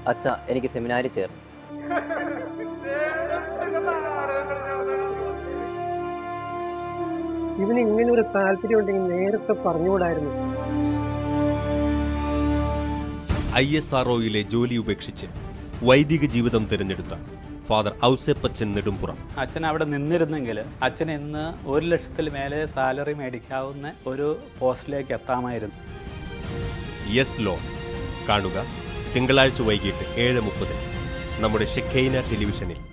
അച്ഛ എനിക്ക് സെമിനാരിൽ ചേർന്നു ഇവന് ഇങ്ങനെ ഒരു താല്പര്യം ഉണ്ടെങ്കിൽ നേരത്തെ പറഞ്ഞുകൂടായിരുന്നു ഐ എസ് ആർ ജോലി ഉപേക്ഷിച്ച് വൈദിക ജീവിതം തിരഞ്ഞെടുത്ത ഫാദർ ഔസേപ്പച്ചൻ നെടുമ്പുറം അച്ഛൻ അവിടെ നിന്നിരുന്നെങ്കിൽ അച്ഛൻ ഇന്ന് ഒരു ലക്ഷത്തിൽ മേലെ സാലറി മേടിക്കാവുന്ന ഒരു പോസ്റ്റിലേക്ക് എത്താമായിരുന്നു യെസ് ലോ കാണുക തിങ്കളാഴ്ച വൈകിട്ട് ഏഴ് മുപ്പതിന് നമ്മുടെ ഷെഖൈന ടെലിവിഷനിൽ